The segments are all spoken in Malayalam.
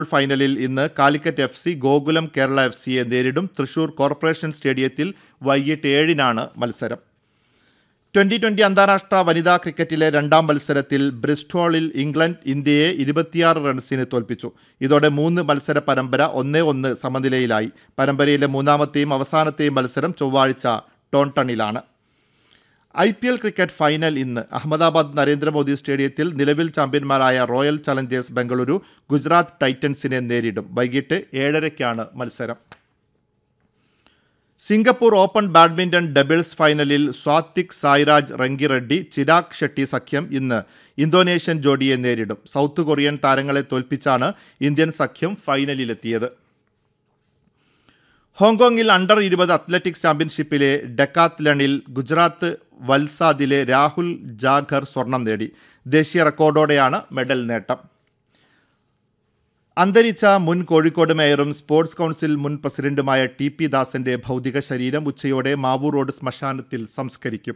ഫൈനലിൽ ഇന്ന് Calicut F C Gokulam Kerala F സിയെ നേരിടും തൃശൂർ കോർപ്പറേഷൻ സ്റ്റേഡിയത്തിൽ വൈകിട്ട് ഏഴിനാണ് മത്സരം ട്വന്റി ട്വന്റി അന്താരാഷ്ട്ര വനിതാ ക്രിക്കറ്റിലെ രണ്ടാം മത്സരത്തിൽ ബ്രിസ്റ്റോളിൽ ഇംഗ്ലണ്ട് ഇന്ത്യയെ ഇരുപത്തിയാറ് റൺസിന് തോൽപ്പിച്ചു ഇതോടെ മൂന്ന് മത്സര പരമ്പര ഒന്നേ ഒന്ന് സമനിലയിലായി പരമ്പരയിലെ മൂന്നാമത്തെയും അവസാനത്തെയും മത്സരം ചൊവ്വാഴ്ച ടോൺടണിലാണ് I P L cricket final ഇന്ന് അഹമ്മദാബാദ് നരേന്ദ്രമോദി സ്റ്റേഡിയത്തിൽ നിലവിൽ ചാമ്പ്യന്മാരായ റോയൽ ചലഞ്ചേഴ്സ് ബംഗളൂരു ഗുജറാത്ത് ടൈറ്റൻസിനെ നേരിടും വൈകിട്ട് ഏഴരയ്ക്കാണ് മത്സരം സിംഗപ്പൂർ ഓപ്പൺ ബാഡ്മിന്റൺ ഡബിൾസ് ഫൈനലിൽ സ്വാത്തിക് സായ്രാജ് റങ്കിറെഡ്ഡി ചിരാഗ് ഷെട്ടി സഖ്യം ഇന്ന് ഇന്തോനേഷ്യൻ ജോഡിയെ നേരിടും സൗത്ത് കൊറിയൻ താരങ്ങളെ തോൽപ്പിച്ചാണ് ഇന്ത്യൻ സഖ്യം ഫൈനലിലെത്തിയത് ഹോങ്കോങ്ങിൽ അണ്ടർ ഇരുപത് അത്ലറ്റിക്സ് ചാമ്പ്യൻഷിപ്പിലെ ഡെക്കാത്ലണിൽ ഗുജറാത്ത് വൽസാദിലെ രാഹുൽ ജാഖർ സ്വർണം നേടി ദേശീയ റെക്കോർഡോടെയാണ് മെഡൽ നേട്ടം അന്തരിച്ച മുൻ കോഴിക്കോട് മേയറും സ്പോർട്സ് കൗൺസിൽ മുൻ പ്രസിഡന്റുമായ ടി പി ദാസന്റെ ഭൗതിക ശരീരം ഉച്ചയോടെ മാവൂർ റോഡ് ശ്മശാനത്തിൽ സംസ്കരിക്കും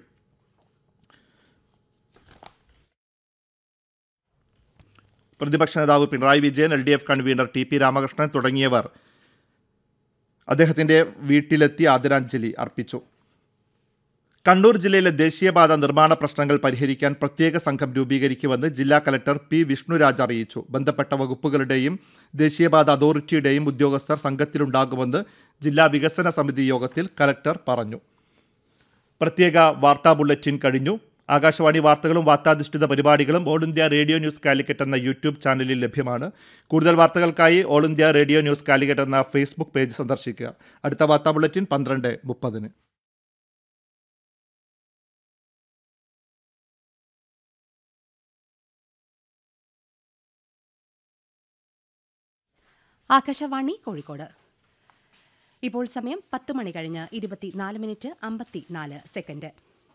പ്രതിപക്ഷ നേതാവ് Pinarayi Vijayan L D F convenor T P Ramakrishnan തുടങ്ങിയവർ അദ്ദേഹത്തിൻ്റെ വീട്ടിലെത്തി ആദരാഞ്ജലി അർപ്പിച്ചു കണ്ണൂർ ജില്ലയിലെ ദേശീയപാത നിർമ്മാണ പ്രശ്നങ്ങൾ പരിഹരിക്കാൻ പ്രത്യേക സംഘം രൂപീകരിക്കുമെന്ന് ജില്ലാ കലക്ടർ പി വിഷ്ണുരാജ് അറിയിച്ചു ബന്ധപ്പെട്ട വകുപ്പുകളുടെയും ദേശീയപാത അതോറിറ്റിയുടെയും ഉദ്യോഗസ്ഥർ സംഘത്തിലുണ്ടാകുമെന്ന് ജില്ലാ വികസന സമിതി യോഗത്തിൽ കലക്ടർ പറഞ്ഞു പ്രത്യേക വാർത്താ ബുള്ളറ്റിൻ കഴിഞ്ഞു ആകാശവാണി വാർത്തകളും വാർത്താധിഷ്ഠിത പരിപാടികളും all India radio news Calicut എന്ന യൂട്യൂബ് ചാനലിൽ ലഭ്യമാണ് കൂടുതൽ വാർത്തകൾക്കായി all India radio news Calicut എന്ന ഫേസ്ബുക്ക് പേജ് സന്ദർശിക്കുക അടുത്ത വാർത്താ ബുള്ളറ്റിൻ പന്ത്രണ്ട് മുപ്പതിന് ആകാശവാണി കോഴിക്കോട് ഇപ്പോൾ സമയം പത്ത് മണി കഴിഞ്ഞ് ഇരുപത്തിനാല് മിനിറ്റ് അമ്പത്തിനാല് സെക്കൻഡ്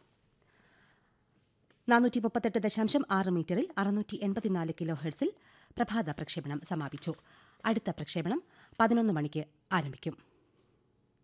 നാനൂറ്റി മുപ്പത്തെട്ട് ദശാംശം ആറ് മീറ്ററിൽ അറുന്നൂറ്റി എൺപത്തിനാല് കിലോ ഹെർസിൽ പ്രഭാത പ്രക്ഷേപണം സമാപിച്ചു അടുത്ത പ്രക്ഷേപണം പതിനൊന്ന് മണിക്ക് ആരംഭിക്കും